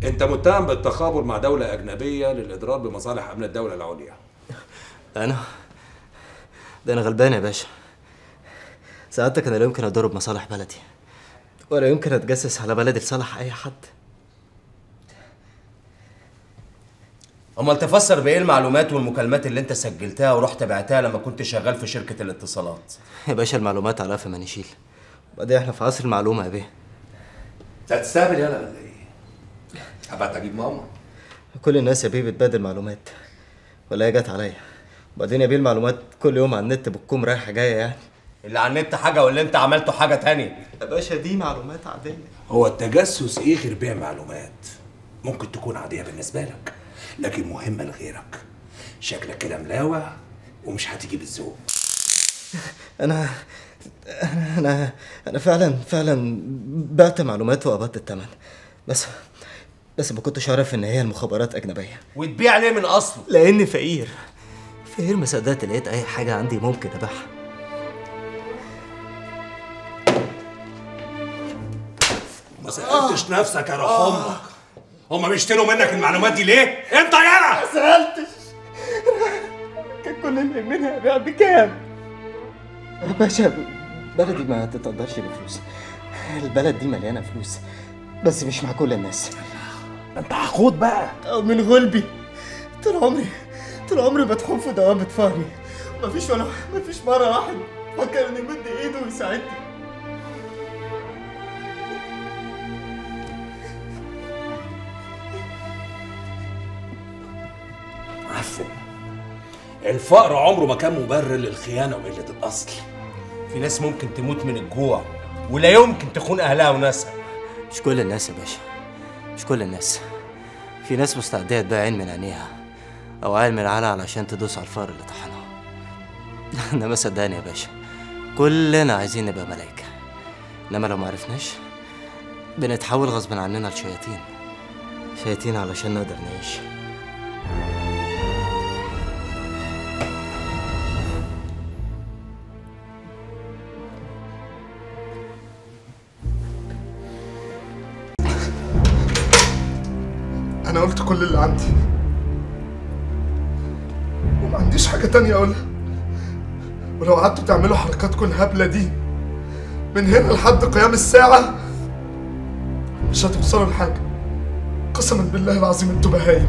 انت متهم بالتخابر مع دولة أجنبية للإضرار بمصالح أمن الدولة العليا انا ده انا غلبان يا باشا سعادتك انا لا يمكن اضر بمصالح بلدي ولا يمكن اتجسس على بلدي لصالح اي حد امال تفسر بايه المعلومات والمكالمات اللي انت سجلتها ورحت بعتها لما كنت شغال في شركه الاتصالات يا باشا المعلومات على قفا ما نشيل وبعدين احنا في عصر المعلومه يا بيه انت هتستقبل يالا ولا ايه؟ هبعت اجيب ماما كل الناس يا بيه بتبادل معلومات ولا هي جت عليا وبعدين يا بيه المعلومات كل يوم على النت بتكون رايحه جايه يعني اللي على النت حاجه واللي انت عملته حاجه تانية يا باشا دي معلومات عاديه هو التجسس ايه غير بيع معلومات ممكن تكون عادية بالنسبة لك لكن مهمة لغيرك شكلك كده ملاوع ومش هتيجي بالذوق انا انا انا انا فعلا فعلا بعت معلومات وقبضت الثمن بس بس ما كنتش اعرف ان هي المخابرات اجنبيه وتبيع ليه من اصله لاني فقير فقير ما صدقت لقيت اي حاجه عندي ممكن ابيعها ما سألتش نفسك يا روح امك هما بيشتروا منك المعلومات دي ليه؟ انت يالا سألتش كان كل اللي يهمني ابيع بكام يا باشا بلدي ما تتقدرش بفلوس البلد دي مليانه فلوس بس مش مع كل الناس انت حقود بقى أو من غلبي طول عمري طول عمري مدحون في دوامة فهري مفيش ولا مفيش مرة واحد فكر إنه يمد إيده ويساعدني عفوا الفقر عمره ما كان مبرر للخيانة وقلة الأصل في ناس ممكن تموت من الجوع ولا يمكن تخون اهلها وناسها مش كل الناس يا باشا مش كل الناس في ناس مستعدة تبيع عين من عينيها أو عين من العلى علشان تدوس على الفار اللي طحنها إنما صدقني يا باشا كلنا عايزين نبقى ملايكة إنما لو معرفناش بنتحول غصب عننا لشياطين شياطين علشان نقدر نعيش انا قلت كل اللي عندي وما عنديش حاجة تانية اقولها ولو قعدتوا تعملوا حركاتكم الهبلة دي من هنا لحد قيام الساعة مش هتوصلوا لحاجة قسما بالله العظيم انتوا بهايم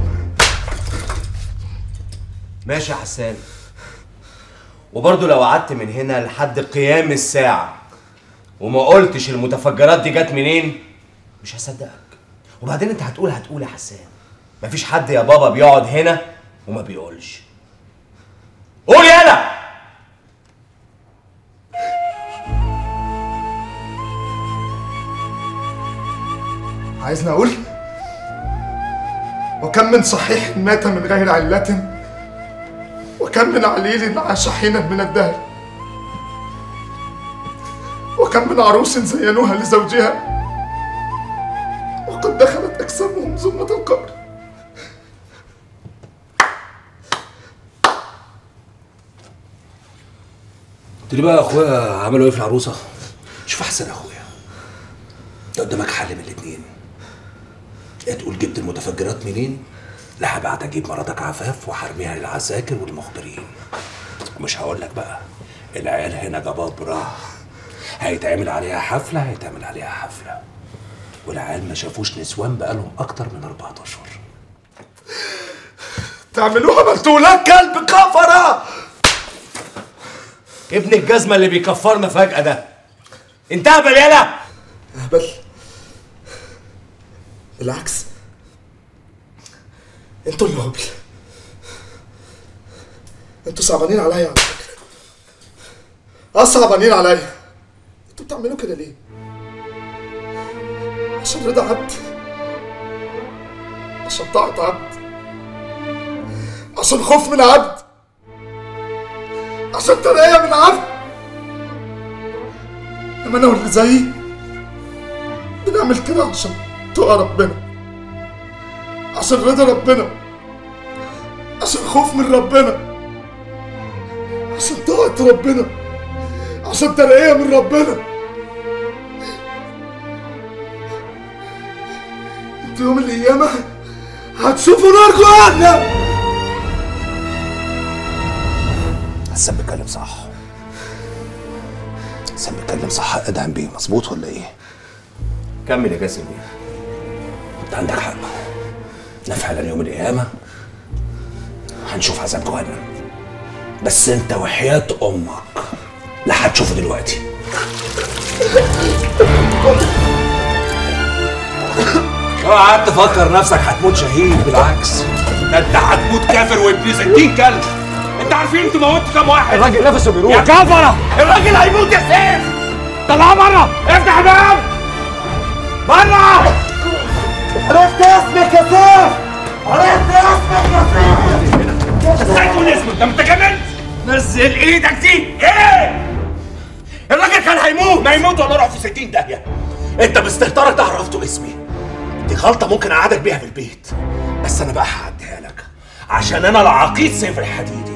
ماشي يا حسان وبرضه لو قعدت من هنا لحد قيام الساعة وما قلتش المتفجرات دي جت منين مش هصدقك وبعدين انت هتقول هتقول يا حسان مفيش حد يا بابا بيقعد هنا وما بيقولش قول يلا عايزني اقول وكم من صحيح مات من غير علة وكم من عليل عاش حينا من الدهر وكم من عروس زينوها لزوجها وقد دخلت أجسامهم ظلمة القبر قلت لي بقى يا اخويا عملوا ايه في العروسه؟ شوف احسن يا اخويا ده قدامك حل من الاتنين يا تقول جبت المتفجرات منين لا هبعت اجيب مراتك عفاف وهرميها للعساكر والمخبرين ومش هقول لك بقى العيال هنا جبابرة هيتعمل عليها حفلة هيتعمل عليها حفلة والعيال ما شافوش نسوان بقالهم أكتر من أربعة أشهر تعملوها مقتولة كلب كفرة ابن الجزمة اللي بيكفرنا فجأة ده انت اهبل يلا بل بالعكس انتوا اللي هبل انتوا صعبانين عليا على فكرة اه صعبانين عليا انتوا بتعملوا كده ليه؟ عشان رضا عبد عشان طاعة عبد عشان خوف من عبد عشان ترقية من عبد انما انا واللي زيي بنعمل كده عشان تقى ربنا عشان رضا ربنا عشان خوف من ربنا عشان طاعة ربنا عشان ترقية من ربنا انت يوم القيامة هتشوفوا نار جهنم حسن بيتكلم صح حسن بيتكلم صح ادهم بيه مظبوط ولا ايه؟ كمل يا جاسم بيه انت عندك حق لا فعلا يوم القيامة هنشوف عذاب جهنم بس انت وحياة امك لا هتشوفه دلوقتي اوعى قعدت تفكر نفسك هتموت شهيد بالعكس ده انت هتموت كافر وابن ستين كلب انت عارفين انت موتت كام واحد الراجل نفسه بيروح يا كفره الراجل هيموت يا سيف طلعه بره افتح الباب بره عرفت اسمك يا سيف عرفت اسمك يا سيف ازاي تقول اسمك ده انت جننت نزل ايدك دي ايه الراجل كان هيموت ما يموت ولا اروح في 60 داهيه انت باستهتارك ده عرفته اسمي دي غلطه ممكن اقعدك بيها في البيت بس انا بقى هعديها لك عشان انا العقيد سيف الحديدي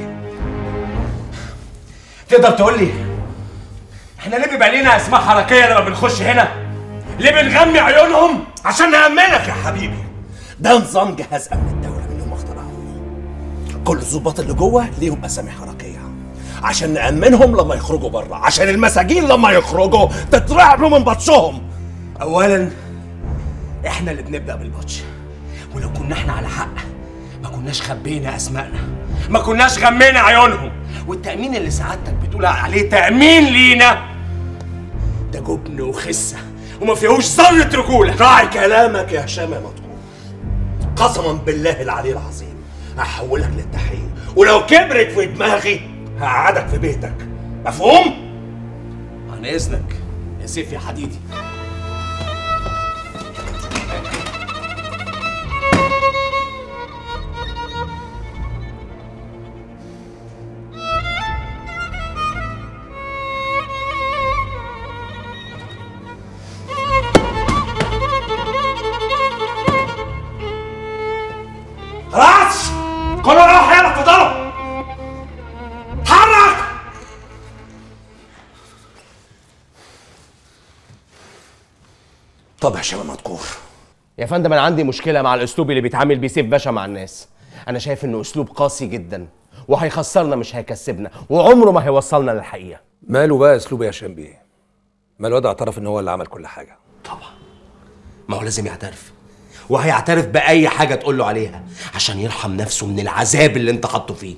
تقدر تقول لي احنا ليه بيبقى لينا اسماء حركيه لما بنخش هنا ليه بنغمي عيونهم عشان نأمنك يا حبيبي ده نظام جهاز امن الدوله من يوم ما اخترعوه كل الظباط اللي جوه ليهم اسامي حركيه عشان نأمنهم لما يخرجوا بره عشان المساجين لما يخرجوا تترعب من بطشهم اولا احنا اللي بنبدا بالبطش ولو كنا احنا على حق ما كناش خبينا اسمائنا ما كناش غمينا عيونهم والتأمين اللي سعادتك بتقول عليه تأمين لينا ده جبن وخسة وما فيهوش ذرة رجولة راعي كلامك يا هشام يا مطلوب قسما بالله العلي العظيم هحولك للتحقيق ولو كبرت في دماغي هقعدك في بيتك مفهوم؟ عن اذنك يا سيف يا حديدي خلاص كله روح يلا اتفضلوا اتحرك طب يا هشام مذكور يا فندم انا عندي مشكله مع الاسلوب اللي بيتعامل بيه سيف باشا مع الناس انا شايف انه اسلوب قاسي جدا وهيخسرنا مش هيكسبنا وعمره ما هيوصلنا للحقيقه ماله بقى اسلوب يا هشام بيه ما الواد اعترف ان هو اللي عمل كل حاجه طبعا ما هو لازم يعترف وهيعترف باي حاجه تقول له عليها عشان يرحم نفسه من العذاب اللي انت حاطه فيه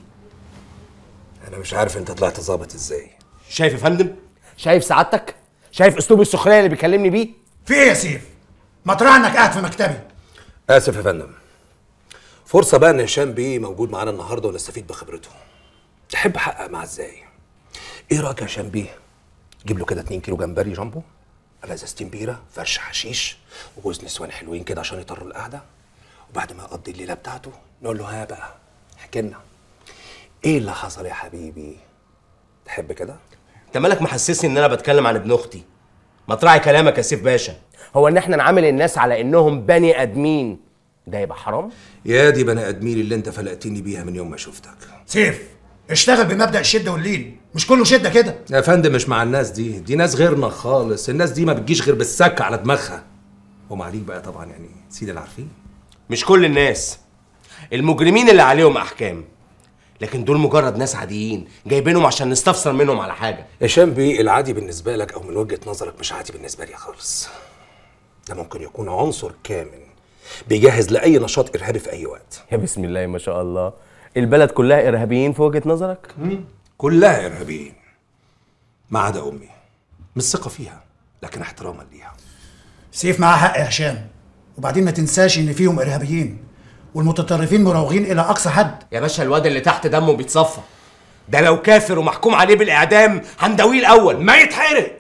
انا مش عارف انت طلعت ظابط ازاي شايف يا فندم شايف سعادتك شايف اسلوب السخريه اللي بيكلمني بيه في ايه يا سيف؟ ما تراعي انك قاعد في مكتبي اسف يا فندم فرصه بقى ان هشام بيه موجود معانا النهارده ونستفيد بخبرته تحب احقق معاه ازاي ايه رايك يا هشام بيه جيب له كده 2 كيلو جمبري جامبو على ازازتين بيره فرش حشيش وجوز نسوان حلوين كده عشان يطروا القعده وبعد ما يقضي الليله بتاعته نقول له ها بقى احكي لنا ايه اللي حصل يا حبيبي تحب كده انت مالك محسسني ان انا بتكلم عن ابن اختي ما تراعي كلامك يا سيف باشا هو ان احنا نعامل الناس على انهم بني ادمين ده يبقى حرام يا دي بني ادمين اللي انت فلقتني بيها من يوم ما شفتك سيف اشتغل بمبدأ الشدة واللين مش كله شدة كده يا فندم مش مع الناس دي دي ناس غيرنا خالص الناس دي ما بتجيش غير بالسك على دماغها وما عليك بقى طبعا يعني سيد العارفين مش كل الناس المجرمين اللي عليهم احكام لكن دول مجرد ناس عاديين جايبينهم عشان نستفسر منهم على حاجه هشام بيه العادي بالنسبه لك او من وجهه نظرك مش عادي بالنسبه لي خالص ده ممكن يكون عنصر كامن بيجهز لاي نشاط ارهابي في اي وقت يا بسم الله ما شاء الله البلد كلها ارهابيين في وجهه نظرك كلها ارهابيين ما عدا امي مش ثقه فيها لكن احتراما ليها سيف معاه حق يا هشام وبعدين ما تنساش ان فيهم ارهابيين والمتطرفين مراوغين الى اقصى حد يا باشا الواد اللي تحت دمه بيتصفى ده لو كافر ومحكوم عليه بالاعدام هندويه الاول ما يتحرق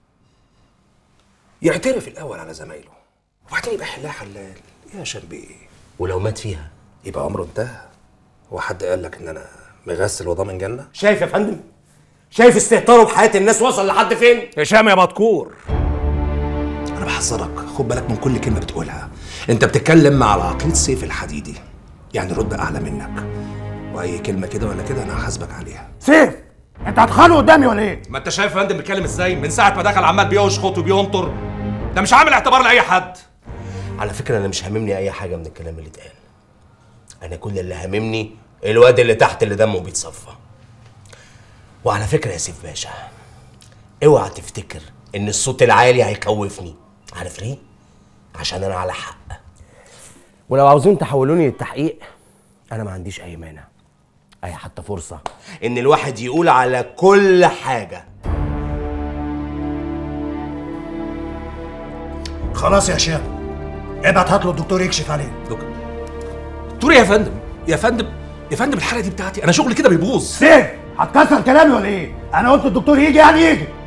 يعترف الاول على زمايله وبعدين يبقى حلاه حلال إيه يا هشام بيه ولو مات فيها يبقى عمره انتهى هو حد قال لك ان انا مغسل وضامن جنه شايف يا فندم شايف استهتاره بحياه الناس وصل لحد فين هشام يا مذكور انا بحذرك خد بالك من كل كلمه بتقولها انت بتتكلم مع العقيد سيف الحديدي يعني رتبه اعلى منك واي كلمه كده ولا كده انا هحاسبك عليها سيف انت هتخانق قدامي ولا ايه؟ ما انت شايف يا فندم بيتكلم ازاي من ساعه ما دخل عمال بيشخط وبينطر ده مش عامل اعتبار لاي حد على فكره انا مش هاممني اي حاجه من الكلام اللي اتقال انا كل اللي هاممني الواد اللي تحت اللي دمه بيتصفى وعلى فكره يا سيف باشا اوعى تفتكر ان الصوت العالي هيخوفني عارف ليه عشان انا على حق ولو عاوزين تحولوني للتحقيق انا ما عنديش اي مانع اي حتى فرصه ان الواحد يقول على كل حاجه خلاص يا هشام ابعت هات له الدكتور يكشف عليه دكتور يا فندم يا فندم يا فندم الحاله دي بتاعتي انا شغلي كده بيبوظ سيف هتكسر كلامي ولا ايه؟ انا قلت الدكتور يجي يعني يجي